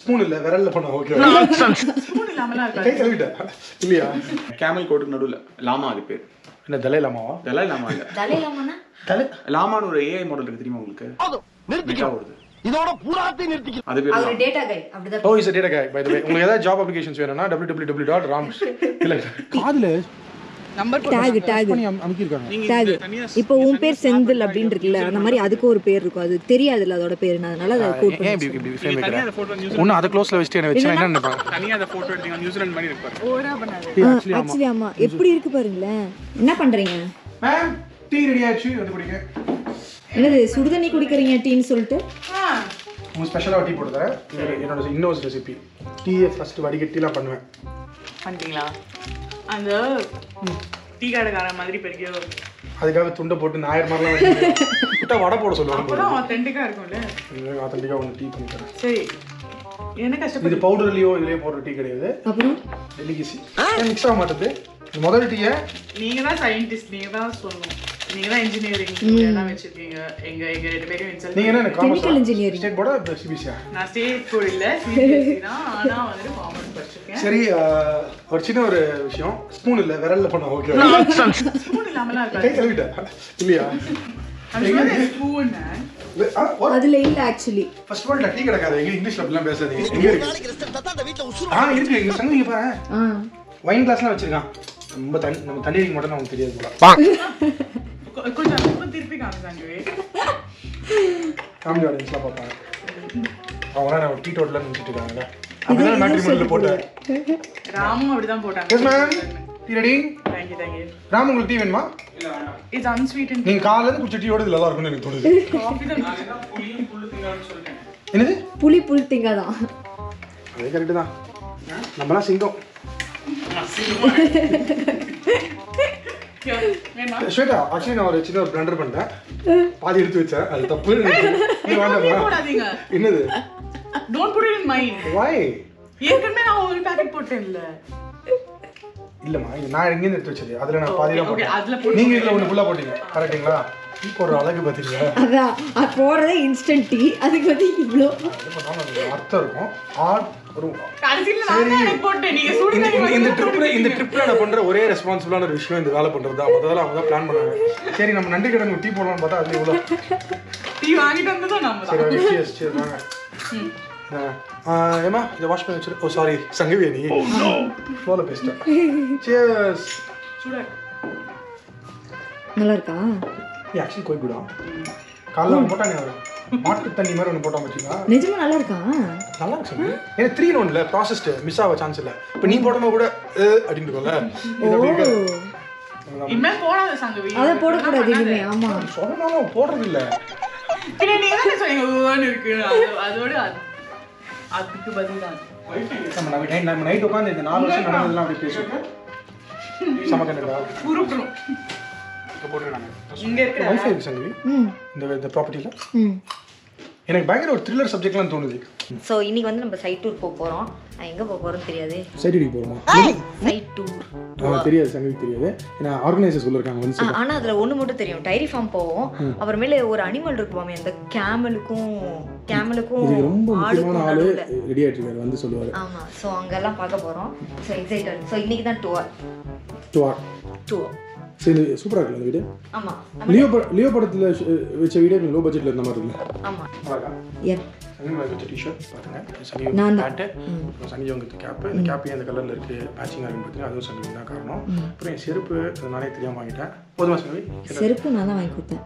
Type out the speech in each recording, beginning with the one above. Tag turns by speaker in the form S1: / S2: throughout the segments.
S1: Spoon இல்ல விரல்ல பண்ண ஓகே
S2: ஸ்பூன் இல்லாமலாம்
S1: கை
S2: இருக்காது
S1: கழுவிட்டேன் இல்லையா
S3: கேமல் கோட்டுக்கு நடுவில் லாமா அது பேர்
S1: என்ன தலை இல்லாமாவா
S3: தலாய் லாமா இல்ல
S4: தலையிலாமண்ணா
S1: தலை
S3: லாமான்னு ஒரு ஏஐ மாடல் இருக்கு தெரியுமா உங்களுக்கு மெட்டா வருது
S5: இதோட பூராத்தையும் நிறுத்திக்க
S3: அது பேர்
S4: அவர்
S3: லாமா.
S4: டேட்டா கை அப்படிதான்
S1: who is data guy by the way உங்களுக்கு ஏதாவது ஜாப் அப்ளிகேஷன்ஸ் வேணும்னா www.rams டாட் ராம்ஸ் இல்ல காதுல
S2: நம்பர்
S6: டேக் டேக்
S1: பண்ணி அம்- அமுக்கியிருக்காங்க
S6: டேக் இப்போ உன் பேர் செந்தில் அப்படின்னு இருக்குல்ல அந்த மாதிரி அதுக்கு ஒரு பேர் இருக்கும் அது தெரியாதுல்ல அதோட பேர் அதனால அதை கோட்
S1: ஏன் இப்படி இப்படி ஃப்ரேம்
S3: தனியா
S1: வைக்கிறேன்
S3: அந்த photo நியூசிலாந்து-
S1: ஒன்னும் அதை க்ளோஸ்ல வச்சுட்டு என்ன வச்சு என்ன நினைப்பாங்க
S3: தனியா அந்த photo எடுத்தீங்கன்னா நியூசிலாந்து மாதிரி இருப்பாரு
S2: ஓரா பண்ணாது
S1: ஆக்சுவலி ஆமா
S6: ஆக்சுவலி ஆமா எப்படி இருக்கு பாருங்களேன் என்ன பண்றீங்க
S1: மேம் டீ ரெடி ஆச்சு வந்து குடிங்க
S6: என்னது சுடுதண்ணி குடிக்கிறீங்க டீன்னு சொல்லிட்டு
S1: உங்க ஸ்பெஷலாக டீ போட்டு தரேன் இது என்னோட இன்னோஸ் ரெசிபி டீயை ஃபர்ஸ்ட் வடிகட்டிலாம் பண்ணுவேன்
S2: பண்ணிட்டீங்களா அந்த டீ கடைக்காரன் மாதிரி பெரிய
S1: அதுக்காக துண்டை போட்டு ஞாயிறு மாதிரிலாம் வச்சு விட்டா வடை போட சொல்லுவாங்க
S2: அப்பதான் ஆத்தென்டிக்கா இருக்கும்ல
S1: ஆத்தண்டிக்காக ஒன்று டீ பண்ணி தரேன்
S2: சரி என்ன கஷ்டப்பட்டு
S1: இது பவுடர்லயோ இதுலயோ போடுற டீ கிடையாது
S6: அப்புறம்
S1: டெலிகசி மிக்ஸ் ஆக மாட்டேது இந்த முதல் டீயை
S2: நீங்க தான் சயின்டிஸ்ட் நீங்க தான் சொல்லணும் நீங்க தான் இன்ஜினியரிங் எல்லாம் வச்சிருக்கீங்க எங்க எங்க ரெண்டு பேரும் insult
S1: நீங்க என்ன
S6: Chemical engineering.
S1: ஸ்டேட் போர்டா சிபிசியா
S2: நான் ஸ்டேட் போர்டு இல்ல சிபிஎஸ்சி தான் ஆனா வந்து காமர்ஸ் படிச்சிருக்கேன்
S1: சரி ஆஹ், ஒரு சின்ன ஒரு விஷயம் ஸ்பூன் இல்ல விரல்ல பண்ண ஓகே
S2: ஸ்பூன் இல்லாமலாம்
S1: கை
S2: இருக்காது
S1: கழுவிட்டேன் இல்லையா
S2: ஸ்பூன்
S6: அதுல இல்ல actually
S1: first of all tea கிடக்காது எங்க இங்கிலீஷ்ல அப்படிலாம் பேசாதீங்க எங்க இருக்கு
S5: நாளைக்கு ரெஸ்ட் எடுத்தா தான் அந்த வீட்டுல உசுறு
S1: ஆ இருக்கு இங்க சங்க இங்க பாரு
S6: ஆ
S1: வைன் கிளாஸ்லாம் வச்சிருக்கான் ரொம்ப தண்ணி நம்ம தண்ணி அடிக்க மாட்டோம் நமக்கு தெரியாது போல
S2: கொஞ்சம் ரொம்ப திருப்பி காமிச்சாங்க
S1: ஃபேமிலி ஆடியன்ஸ்லாம் பார்ப்பாங்க அவங்க நான் டீ டோட்டில் நினச்சிட்டு இருக்காங்கல்ல அப்படிதான் மேட்ரிமோனியில் போட்டேன்
S2: ராமும் அப்படிதான் போட்டாங்க
S1: yes ma'am tea ready
S2: thank you thank you
S1: Ram உங்களுக்கு டீ வேணுமா
S2: இட்ஸ் அன்ஸ்வீட்
S1: நீங்க காலையில இருந்து குடிச்ச டீயோட இது நல்லா இருக்கும்னு எனக்கு தோணுது
S2: காஃபி தான்
S3: புளியும் புல்லு திங்கான்னு சொல்லிட்டேன்
S1: என்னது
S6: புளி புல் திங்காதான்
S1: அதே கரெக்டு தான் நம்மலாம் சிங்கம்
S2: வேணா
S1: ஸ்வேதா ஆக்சுவலி நான் ஒரு சின்ன ஒரு பிளண்டர் பண்ணிட்டேன் பாதி எடுத்து வச்சேன் அது தப்பு நீ வேண்டாமா
S2: போடாதீங்க
S1: என்னது
S2: don't put it in mind
S1: வாய்
S2: ஏற்கனவே நான் ஒரு பாக்கெட் போட்டேன்ல
S1: இல்லம்மா இது நான் எங்கேருந்து எடுத்து வச்சது அதுல நான் பாதி தான்
S2: Okay, okay, அதுல
S1: போட்டேன்
S2: போட்டு-
S1: நீங்க இதுல ஒண்ணு ஃபுல்லா போட்டீங்க கரெக்ட்டுங்களா டீ போடுற அழகு பாத்தீங்களா
S6: அதான் அது போடுறதே இன்ஸ்டன்ட் டீ அதுக்கு வந்து இவ்வளோ
S1: அது பண்ணாலும் அது அர்த்தம் இருக்கும் ஆட் ஒரு
S2: கடைசியில நான் தான் எனக்கு போட்டேன் நீங்க சுடு
S1: இந்த
S2: தண்ணி
S1: இந்த- இந்த
S2: மட்டும்
S1: ட்ரிப்ல இந்த ட்ரிப்ல நான் பண்ற ஒரே ரெஸ்பான்சிபிளான ஒரு விஷயம் இந்த வேலை பண்றது தான் மொத்தத்தில் அவங்க தான் பிளான் பண்ணாங்க சரி நம்ம நன்றி கடன் டீ போடலாம்னு பார்த்தா அது இவ்வளோ
S2: டீ வாங்கிட்டு வந்ததும் நம்ம
S1: சரி
S2: தான்
S1: ஓகே cheers cheers வாங்க ஆ, ஏம்மா இதை வாஷ் பண்ணி வச்சிரு ஓ சாரி சங்கவியா நீ ஃப்ளோவில் பேசிட்டேன் சியர்ஸ்
S2: சூடா
S6: நல்லா இருக்கா
S1: நீ ஆக்சுவலி கோய் கூடா காலைல ஒன்று போட்டானே அவர் மாட்டு தண்ணி மாதிரி ஒன்று போட்டான் வச்சுக்கா
S6: நிஜமா நல்லா இருக்கா
S1: நல்லா இருக்கு சங்கவி ஏன்னா த்ரீ ஒன்ல ப்ராசஸ்டு மிஸ் ஆக சான்ஸ் இல்லை இப்போ நீ போடும்போது கூட அஹ், அப்படின்னு இருக்கும்ல இது அப்படி இருக்காது
S2: இனிமே போடாத சங்கவி
S6: அதை போடக்கூடாது இனிமே ஆமா
S1: சொன்னாலும் போடுறது இல்லை
S2: பின்ன நீங்க தானே சொன்னீங்க ஊன்னு இருக்கு அது- அதோட அது- அதுக்கு பதில் தான்
S1: நம்ம நம்ம நைட் நம்ம நைட் உட்காந்து இந்த நாலு வருஷம் நடந்ததெல்லாம் அப்படி பேசுவோம் சமக்கண்டா
S2: குறுக்கணும்
S1: இங்கே போட்டுருக்காங்க
S2: இங்க இருக்கிற
S1: வைஃபை இருக்கு சங்கவி
S6: ம்
S1: இந்த இந்த ப்ராப்பர்ட்டியில்
S6: ம்
S1: எனக்கு பயங்கர ஒரு த்ரில்லர் சப்ஜெக்ட்லாம் தோணுது
S4: ஸோ இன்னைக்கு வந்து நம்ம சைட் டூர் போக போகிறோம் எங்கே போக போகிறோம்னு தெரியாது
S1: சைடிக்கு போகிறோமா
S4: சைட் டூர்
S1: தெரியாது சங்கவிக்கு தெரியாது ஏன்னா ஆர்கனைசர் சொல்லிருக்காங்க வந்து
S4: ஆனால் அதில் ஒன்று மட்டும் தெரியும் டைரி ஃபார்ம் போவோம் அப்புறமேல ஒரு அனிமல் இருக்குமாமே அந்த கேமலுக்கும் கேமலுக்கும்
S1: இதுக்கு ரொம்ப முக்கியமான ஆளு
S4: ஆளுக்கும்
S1: ரெடி ஆயிட்டு இருக்காரு வந்து சொல்லுவாரு
S4: ஆமாம் ஸோ அங்கெல்லாம் பார்க்க போகிறோம் ஸோ எக்ஸைட்டட் ஸோ இன்னைக்கு தான் டூர்
S1: டூஆர்
S4: டூர்
S1: சரி சூப்பராக இருக்குல்ல அந்த வீடு
S4: ஆமாம்
S1: லியோ பட லியோ படத்தில் வச்ச வீடியோ லோ பட்ஜெட்டில் இருந்த மாதிரி இருக்குல்ல
S4: ஆமாம்
S1: நல்லா இருக்கா
S6: ஏ
S1: சனி வச்ச டிஷர்ட் பாருங்க சனி
S6: நான் தான்.
S1: பேண்ட்டு அப்புறம் சனி ஜோங்க கேப்பு இந்த கேப் ஏன் இந்த கலரில் இருக்கு மேட்சிங்காக இருக்குன்னு பார்த்தீங்கன்னா அதுவும் சனி தான் காரணம் அப்புறம் என் செருப்பு அது நானே தெரியாமல் வாங்கிட்டேன் போதுமா சனி
S6: செருப்பு நான் தான் வாங்கி கொடுத்தேன்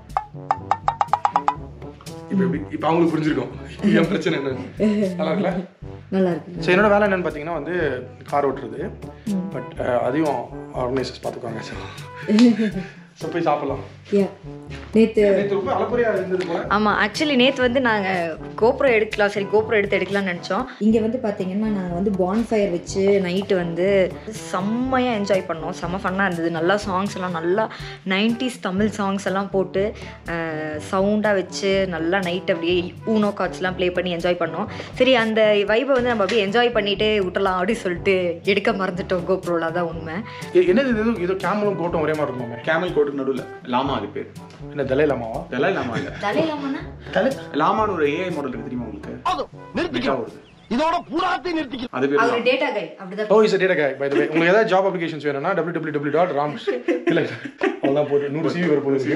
S1: இப்போ எப்படி இப்போ அவங்களுக்கு புரிஞ்சிருக்கும் என் பிரச்சனை என்ன நல்லா இருக்குல்ல
S6: நல்லா இருக்கு
S1: ஸோ என்னோட வேலை என்னன்னு பார்த்தீங்கன்னா வந்து கார் ஓட்டுறது பட் அதையும் ஆர்கனைசர்ஸ் பார்த்துக்குவாங்க ஸோ ஸோ போய் சாப்பிடலாம்
S6: ஏ நேத்து
S1: நேற்று ரொம்ப அலப்புறையாக இருந்தது போல
S4: ஆமாம் ஆக்சுவலி நேற்று வந்து நாங்கள் கோப்ரோ எடுக்கலாம் சரி கோப்ரோ எடுத்து எடுக்கலாம்னு நினச்சோம்
S6: இங்கே வந்து பார்த்தீங்கன்னா நாங்கள் வந்து பான் ஃபயர் வச்சு
S4: நைட்டு வந்து செம்மையாக என்ஜாய் பண்ணோம் செம்ம ஃபன்னாக இருந்தது நல்லா சாங்ஸ் எல்லாம் நல்லா நைன்டிஸ் தமிழ் சாங்ஸ் எல்லாம் போட்டு சவுண்டாக வச்சு நல்லா நைட் அப்படியே ஊனோ கார்ட்ஸ்லாம் ப்ளே பண்ணி என்ஜாய் பண்ணோம் சரி அந்த வைபை வந்து நம்ம அப்படியே என்ஜாய் பண்ணிட்டு விட்டலாம் அப்படின்னு சொல்லிட்டு எடுக்க மறந்துட்டோம் கோப்ரோவில் அதான் உண்மை
S1: எ- என்னது இது ஏதோ கேமலும் கோட்டும் ஒரே மாதிரி இருக்குமாமே
S3: கேமல் கோட்டுக்கு நடுவில் லாமா அது பேர்
S1: என்ன தலை இல்லாமாவா
S3: தலாய் லாமா இல்ல
S4: தலையிலாமண்ணா
S1: தலை
S3: லாமான்னு ஒரு ஏஐ மாடல் இருக்கு தெரியுமா உங்களுக்கு
S5: போதும் நிறுத்திக்க
S3: மெட்டா வருது
S5: இதோட பூராத்தையும் நிறுத்திக்கலாம்
S3: அது பேர்
S4: அவர் டேட்டா கை அப்படிதான்
S1: who is data guy by the way உங்களுக்கு ஏதாவது ஜாப் அப்ளிகேஷன்ஸ் வேணும்னா W W W dot Ram இல்லை அவ்வளோதான் போட்டு நூறு சிவி வர போகுது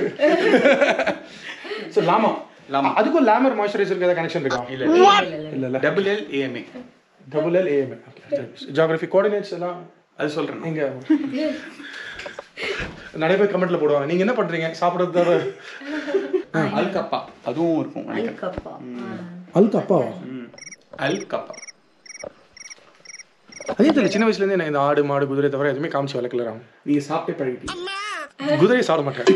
S1: ஸோ லாமா
S3: லாமா.
S1: அதுக்கும் லேமர் மாய்ஸ்சரைசருக்கு ஏதாவது கனெக்ஷன் இருக்கா
S3: இல்ல
S1: இல்லை இல்லை
S3: double L A M A
S1: double L A M geography coordinates எல்லாம்
S3: அது சொல்றேன் நான்.
S1: நீங்க நிறைய பேர் கமெண்ட்ல போடுவாங்க நீங்க என்ன பண்றீங்க சாப்பிடுறது தவிர
S3: அல் கப்பா அதுவும் இருக்கும் நினைக்கிறேன்
S4: கப்பா
S1: அழுக்கு அப்பாவா
S3: ம். அல் கப்பா
S1: அதே தெரியல சின்ன வயசுல இருந்து இந்த ஆடு மாடு குதிரை தவிர எதுவுமே காமிச்சு வளர்க்கல ராம்
S3: நீங்க சாப்பிட்டே பழகிட்டீங்க
S1: குதிரையை சாப்பிட மாட்டேன்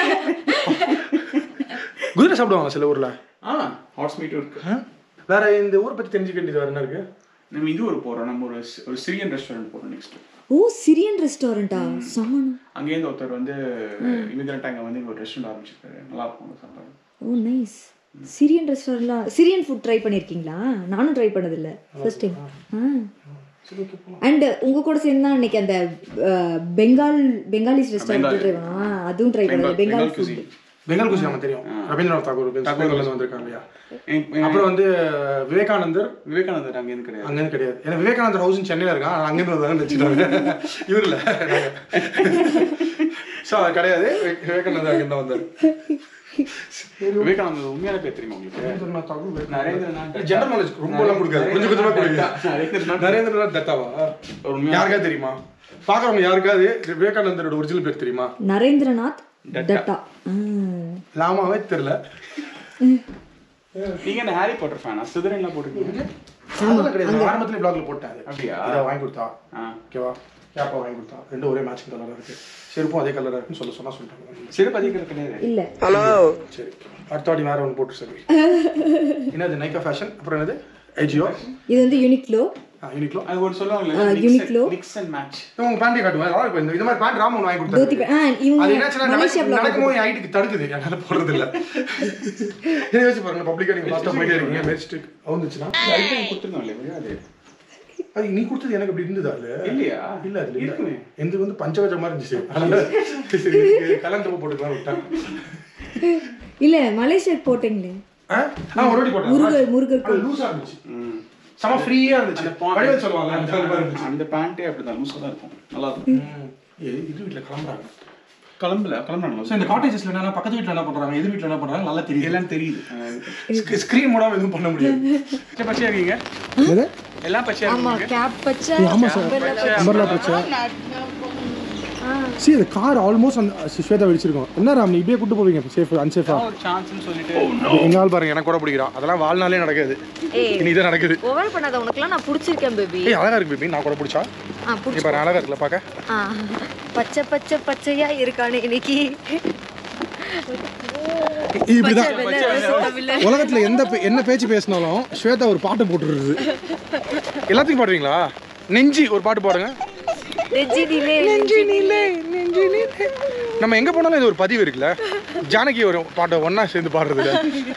S1: குதிரை சாப்பிடுவாங்க சில ஊர்ல
S3: ஆ ஹார்ஸ் மீட்டும் இருக்கு
S1: ஆ? வேற இந்த ஊரை பத்தி தெரிஞ்சுக்க வேண்டியது வேற என்ன இருக்கு
S3: நம்ம இது ஒரு போறோம் நம்ம ஒரு சி- ஒரு சிரியன் ரெஸ்டாரண்ட் போறோம் நெக்ஸ்ட்
S6: ஓ சிரியன் ரெஸ்டாரண்டா சமணம்
S3: அங்கேருந்து ஒருத்தர் வந்து இமிகிரண்ட் அங்கே வந்து இங்க ஒரு ரெஸ்டாரண்ட் ஆரம்பிச்சிருக்காரு நல்லா இருக்கும் அங்க சாப்பாடு
S6: ஓ நைஸ் சிரியன் ரெஸ்டாரண்ட்லாம் சிரியன் ஃபுட் ட்ரை பண்ணியிருக்கீங்களா நானும் ட்ரை பண்ணதில்ல ஃபர்ஸ்ட் டைம் ஆ அண்ட் உங்க கூட சேர்ந்து தான் அன்னைக்கு அந்த அஹ், பெங்கால் பெங்காலிஸ் ரெஸ்டாரண்ட் ட்ரை பண்ணா அதுவும் ட்ரை பண்ணது பெங்கால் ஃபுட்
S3: cuisine.
S1: பெங்கால் குசி நமக்கு தெரியும் ரவீந்திரநாத் தாகூர் பெங்கால்ல இருந்து வந்திருக்காங்க இல்லையா
S3: எங்க- எங்க-
S1: அப்புறம் வந்து விவேகானந்தர்
S3: விவேகானந்தர் அங்கேருந்து கிடையாது
S1: அங்கேருந்து கிடையாது ஏன்னா விவேகானந்தர் ஹவுஸ் சென்னையில் இருக்கான் ஆனா அங்கேருந்து வந்தாங்க வச்சுட்டாங்க இவர் இல்லை ஸோ அது கிடையாது வி- விவேகானந்தர் அங்கேருந்து வந்தார்
S3: விவேகானந்தர் உண்மையான பேர் தெரியுமா உங்களுக்கு
S1: ரவீந்திரநாத் தாகூர்
S3: நரேந்திரநாத்
S1: ஜெனரல் நாலேஜ் ரொம்ப எல்லாம் கொடுக்காது கொஞ்சம் கொஞ்சமா கொடுங்க
S3: நரேந்திரநாத்
S1: நரேந்திரநாத் தத்தாவா
S3: ஒரு உண்மையான
S1: யாருக்காவது தெரியுமா பாக்குறவங்க யாருக்காவது விவேகானந்தரோட ஒரிஜினல் பேர் தெரியுமா
S6: நரேந்திரநாத் டட்டா ஆ.
S1: லாமாவே தெரியல
S3: நீங்க என்ன ஹாரி பாட்டர் ஃபேனா சிதறன்லாம் போட்டுருக்கீங்க
S1: அதெல்லாம் கிடையாது ஆரம்பத்துல பிளாக்ல போட்டேன் அது.
S3: அப்படியா?
S1: இதை வாங்கி கொடுத்தா
S3: ஆ
S1: ஓகேவா கேப்பா வாங்கி கொடுத்தா ரெண்டும் ஒரே மேட்சிங் கலரா இருக்கு செருப்பும் அதே கலரா இருக்குன்னு சொல்ல சொன்னா சொல்லிட்டாங்க
S3: சிறப்பு அதிகம் கிடையாது
S6: இல்ல
S1: சரி அடுத்த வாட்டி வேற ஒன்று போட்டு சரி என்னது நைக்கா ஃபேஷன் அப்புறம் என்னது ஐஜியோ
S6: இது வந்து யூனிக்லோ
S1: யூனிக்லோ
S3: அது ஒரு
S6: ஆ,
S3: சொல்லுவாங்களே
S6: Uniqlo.
S3: மிக்ஸ் அண்ட் மேட்ச்
S1: உங்க பேண்டே காட்டுவேன் அதான் இப்போ இந்த இது மாதிரி பேண்ட் ராம் ஒன்று வாங்கி
S6: தோத்தி
S1: கொடுத்தாரு
S6: பே- ஆ
S1: அது
S6: இவங்க
S1: என்னாச்சுன்னா
S6: மலேசியா
S1: நடக்கும்
S6: பிளாக்
S1: நடக்கும்போது என் ஹைட்டுக்கு தடுக்குது என்னால போடுறது இல்ல இதை யோசிச்சு பாருங்க பப்ளிக்கா நீங்க லாஸ்டா போயிட்டே இருக்கீங்க மெரிச்சிட்டு வந்துச்சுன்னா
S3: ஐட்டம் கொடுத்துருந்தோம் இல்லையா அது
S1: அது நீ கொடுத்தது எனக்கு அப்படி இருந்ததா இல்ல
S3: இல்லையா
S1: இல்ல அது இல்ல
S3: இருக்குமே.
S1: எந்த வந்து பஞ்சவஜ மாதிரி இருந்துச்சு அதனால சரி கலந்து போட்டுக்கலாம் விட்டேன்
S6: இல்ல மலேசியா போட்டீங்களே
S1: ஆ ஆ, ஒரு வாட்டி போட்டேன்
S6: முருகர் முருகர்
S1: அது லூசா இருந்துச்சு
S3: ம்.
S1: செம ஃப்ரீயா இருந்துச்சு
S3: அந்த point-
S1: வடிவேல் சொல்லுவாங்க அந்த மாதிரி இருந்துச்சு
S3: அந்த பேண்ட்டே அப்படிதான் லூஸா தான் இருக்கும் நல்லா இருக்கும்
S1: ம். ஏய், இது வீட்டுல கிளம்புறாங்க
S3: கிளம்பல கிளம்புறாங்க
S1: ஸோ இந்த காட்டேஜஸ்ல என்ன பக்கத்து வீட்டுல என்ன பண்றாங்க எதிர் வீட்டுல என்ன பண்றாங்க நல்லா தெரியும்
S3: எல்லாம் தெரியுது
S1: ஸ்கிரீன் மூடாம எதுவும் பண்ண முடியாது
S3: பச்சை பச்சையா இருக்கீங்க எல்லாம் பச்சையா
S6: ஆமா
S3: இருக்கீங்க
S6: கேப் பச்சை
S1: ஆமா சார் அம்பர்லா பிரச்சனை சி அது கார் ஆல்மோஸ்ட் அந்த ஸ்வேதா வெடிச்சிருக்கோம் என்ன ராம் நீ இப்படியே கூட்டு போவீங்க சேஃப் அன்சேஃபா
S3: ஒரு சான்ஸ்னு சொல்லிட்டு
S1: எங்க ஆள் பாருங்க எனக்கு கூட பிடிக்கிறான் அதெல்லாம் வாழ்நாளே நடக்காது
S4: ஏய்
S1: இனி இதான் நடக்குது
S4: ஓவர் பண்ணாத உனக்குலாம் நான் பிடிச்சிருக்கேன் பேபி
S1: ஏய் அழகா இருக்கு பேபி நான் கூட பிடிச்சா
S4: ஆ
S1: நீ
S4: பிடிச்சி
S1: பாரு அழகா இருக்குல்ல பாக்க
S4: ஆ பச்சை பச்சை பச்சையா இருக்கானே இன்னைக்கு
S1: இப்படிதான்
S4: வெள்ளை, வெள்ளை, வெள்ளை.
S1: உலகத்துல எந்த பே- என்ன பேச்சு பேசினாலும் ஸ்வேதா ஒரு பாட்டு போட்டுருது எல்லாத்துக்கும் பாடுவீங்களா நெஞ்சி ஒரு பாட்டு பாடுங்க
S4: நெஞ்சினிலே
S1: நெஞ்சினிலே நெஞ்சினிலே நம்ம எங்க போனாலும் இது ஒரு பதிவு இருக்குல்ல ஜானகி ஒரு பாட்டை ஒண்ணா சேர்ந்து பாடுறதுல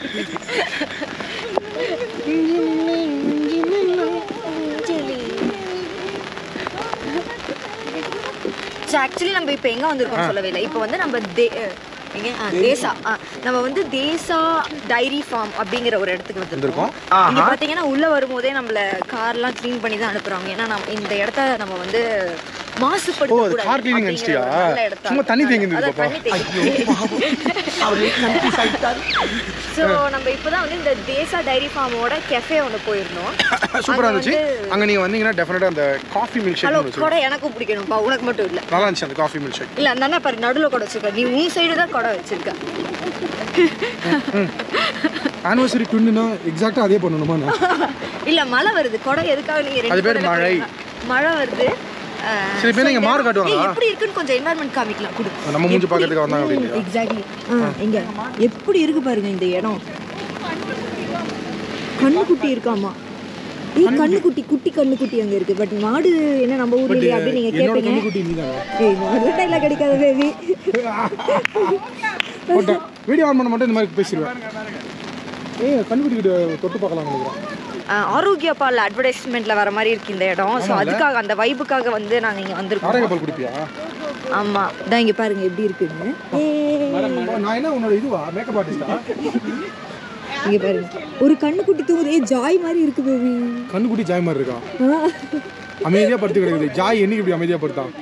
S4: ஆக்சுவலி நம்ம இப்போ எங்க வந்திருக்கோம் சொல்லவே இல்லை இப்போ வந்து நம்ம தே எங்க ஆ, தேசா ஆ, நம்ம வந்து தேசா டைரி ஃபார்ம் அப்படிங்கிற ஒரு இடத்துக்கு வந்திருக்கோம் இங்க பாத்தீங்கன்னா உள்ள வரும்போதே நம்மள கார்லாம் க்ளீன் பண்ணி தான் அனுப்புறாங்க ஏன்னா நம்ம இந்த இடத்த நம்ம வந்து மாசுபடுத்த
S1: ஓ, அது
S4: கூடாது
S1: car cleaning
S4: அப்படிங்கிற
S1: நினைச்சிட்டியா?
S4: ஒரு நல்ல இடத்தா
S1: சும்மா தண்ணி தேங்குது
S4: அதான்
S1: பாப்பா.
S4: தண்ணி தேங்குது ஸோ நம்ம இப்போதான் வந்து இந்த தேசா டைரி ஃபார்மோட கெஃபே ஒன்று போயிருந்தோம்
S1: சூப்பரா
S4: அங்க
S1: இருந்துச்சு
S4: வந்து-
S1: அங்க நீங்க வந்தீங்கன்னா டெஃபினட்டா அந்த காஃபி மில்க்
S4: ஹலோ
S1: ஷேக்
S4: கொடை எனக்கும் பிடிக்கணும்ப்பா உனக்கு மட்டும் இல்லை
S1: நல்லா இருந்துச்சு அந்த காஃபி மில்க் ஷேக்
S4: இல்ல அந்த அண்ணா பாரு நடுவில் கொடை வச்சிருக்க நீ உன் சைடு தான் கொடை வச்சிருக்க
S1: ஆனிவர்சரி டுன்னுனா எக்ஸாக்டா அதே பண்ணணுமா
S4: இல்ல மழை வருது கொடை எதுக்காக நீங்க ரெண்டு
S1: அது பேர்
S4: கொடையில
S1: மழை.
S4: போடுறீங்க? மழை வருது அஹ்,
S1: சில பேர்
S4: so
S1: இங்க
S4: இந்த-
S1: மாறு காட்டுவாங்களா?
S4: ஏய், எப்படி இருக்குன்னு கொஞ்சம் என்வாயர்மெண்ட் காமிக்கலாம் கொடு
S1: நம்ம மூஞ்சி பார்க்கறதுக்கு வந்தாங்க அப்படின்னு
S6: எக்ஸாக்ட்லி ஆ இங்க எப்படி இருக்கு பாருங்க இந்த இடம் கண்ணுக்குட்டி இருக்காமா ஏய் கண்ணுக்குட்டி குட்டி கண்ணுக்குட்டி அங்க இருக்கு பட் மாடு என்ன நம்ம ஊர்ல இல்லையா அப்படின்னு நீங்க கேட்பீங்க
S1: குட்டி நீதான்
S6: ஏய் மாடு டைலாக் அடிக்காத பேபி
S1: போட்டேன் வீடியோ ஆன் பண்ண மட்டும் இந்த மாதிரி பேசிடுவேன் ஏய் கண்ணுக்குட்டி கிட்ட தொட்டு பார்க்கலாம் நினைக்கிறேன்
S4: அஹ், ஆரோக்கியா பால் அட்வர்டைஸ்மெண்ட்ல வர மாதிரி இருக்கு இந்த இடம் ஸோ அதுக்காக அந்த வைபுக்காக வந்து நாங்க இங்க வந்திருக்கோம்
S1: ஆரோக்கிய பால் குடிப்பியா
S4: ஆமா
S6: இதான் இங்க பாருங்க எப்படி இருக்குன்னு ஏய்
S1: நான் என்ன உன்னோட இதுவா மேக்கப் ஆர்டிஸ்டா
S6: இங்க பாருங்க ஒரு கண்ணுக்குட்டி தூங்குது ஏய் ஜாய் மாதிரி இருக்கு பேபி
S1: கண்ணுக்குட்டி ஜாய் மாதிரி இருக்கா அமைதியா படுத்து கிடக்குது ஜாய் என்னைக்கு இப்படி அமைதியா படுத்தான்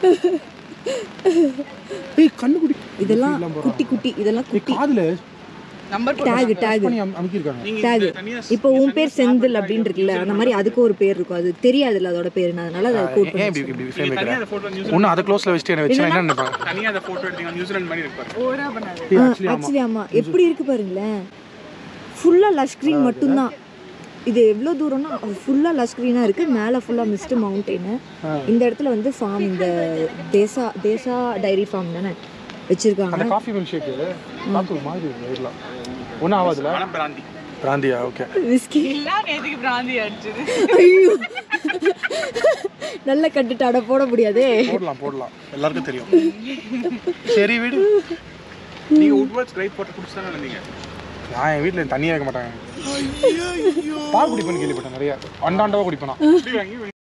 S1: ஏய் கண்ணுக்குட்டி
S6: இதெல்லாம்
S1: எல்லாம் போடுறான்.
S6: குட்டி குட்டி இதெல்லாம்
S1: ஏய்,
S6: குட்டி
S1: காதுல
S2: நம்பர்
S6: டேக் டேக்
S1: பண்ணி அம்- அமுக்கியிருக்காங்க
S2: நீங்க
S6: டேக்
S2: இது தனியா
S6: இப்போ உன் பேர் செந்தில் அப்படின்னு இருக்குல்ல அந்த மாதிரி அதுக்கு ஒரு பேர் இருக்கும் அது தெரியாதுல்ல அதோட பேர் அதனால அதை கோட்
S1: ஏன் இப்படி இப்படி ஃப்ரேம்
S3: தனியா
S1: வைக்கிறேன்
S3: அந்த photo நியூசிலாந்து
S1: ஒன்று அதை க்ளோஸில் வச்சுட்டு என்ன வச்சு என்ன நினைப்பாங்க
S3: தனியா அந்த photo எடுத்தீங்க நியூசிலாந்து மாதிரி இருப்பாரு
S2: ஓரா பண்ணாது
S1: ஏய், actually ஆமா
S6: ஆக்சுவலி ஆமா எப்படி இருக்கு பாருங்களேன் ஃபுல்லா லஷ் ஸ்க்ரீன் மட்டும்தான் இது எவ்வளோ தூரம்னா ஃபுல்லாக லஷ் ஸ்க்ரீனாக இருக்குது மேலே ஃபுல்லாக மிஸ்ட் மவுண்டெயின் இந்த இடத்துல வந்து ஃபார்ம் இந்த தேசா தேசா டைரி ஃபார்ம் தானே வச்சுருக்காங்க
S1: அந்த காஃபி மில்க் ஷேக்கு பார்த்து ஒரு மாதிரி இருக்கு இதெல்லாம் ஒன்றும் ஆகாதுல
S3: ஆனா பிராந்தி
S1: பிராந்தியா ஓகே
S6: விஸ்கி
S2: எல்லாம் நேத்துக்கு பிராந்தி அடிச்சது
S6: ஐயோ நல்ல கட்டுட்டாட போட முடியாதே
S1: போடலாம் போடலாம் எல்லாருக்கும் தெரியும் சரி விடு
S3: நீங்க உட்வர்ட்ஸ் கிரைப் போட்டு குடிச்சுதானே இருந்தீங்க
S1: நான் என் வீட்டில் தண்ணியே வைக்க மாட்டாங்க பால் குடிப்பேன்னு கேள்விப்பட்டேன் நிறைய அண்டாண்டாவா குடிப்பேன் நான்
S3: இப்படி வாங்கி